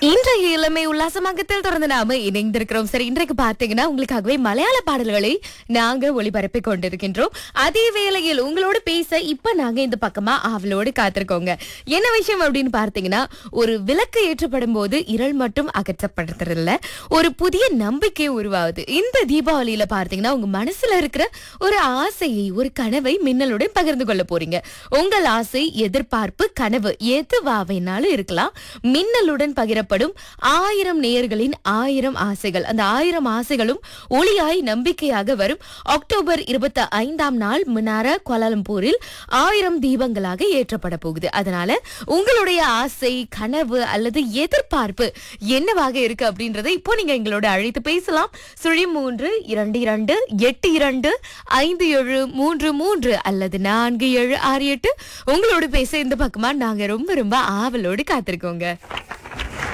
இன்றைய இளமை உல்லாசமாகத்தில் தொடர்ந்து நாம இணைந்திருக்கிறோம் சரி இன்றைக்கு பார்த்தீங்கன்னா உங்களுக்காகவே மலையாள பாடல்களை நாங்க ஒளிபரப்பிக் கொண்டிருக்கின்றோம் அதே வேளையில் உங்களோட பேச இப்ப நாங்க இந்த பக்கமா ஆவலோடு காத்திருக்கோங்க என்ன விஷயம் அப்படின்னு பார்த்தீங்கன்னா ஒரு விளக்கு ஏற்றப்படும் போது இருள் மட்டும் அகற்றப்படுறதில்ல ஒரு புதிய நம்பிக்கை உருவாகுது இந்த தீபாவளியில பார்த்தீங்கன்னா உங்க மனசுல இருக்கிற ஒரு ஆசையை ஒரு கனவை மின்னலுடன் பகிர்ந்து கொள்ள போறீங்க உங்கள் ஆசை எதிர்பார்ப்பு கனவு எதுவாவேனாலும் இருக்கலாம் மின்னலுடன் பகிரப்படும் ஆயிரம் நேயர்களின் ஆயிரம் ஆசைகள் அந்த ஆயிரம் ஆசைகளும் ஒளியாய் நம்பிக்கையாக வரும் அக்டோபர் இருபத்தி ஐந்தாம் நாள் மினார கோலாலம்பூரில் ஆயிரம் தீபங்களாக ஏற்றப்பட போகுது அதனால உங்களுடைய ஆசை கனவு அல்லது எதிர்பார்ப்பு என்னவாக இருக்கு அப்படின்றதை இப்போ நீங்க எங்களோட அழைத்து பேசலாம் சுழி மூன்று இரண்டு இரண்டு எட்டு இரண்டு ஐந்து ஏழு மூன்று மூன்று அல்லது நான்கு ஏழு ஆறு எட்டு உங்களோட பேச இந்த பக்கமா நாங்க ரொம்ப ரொம்ப ஆவலோடு காத்திருக்கோங்க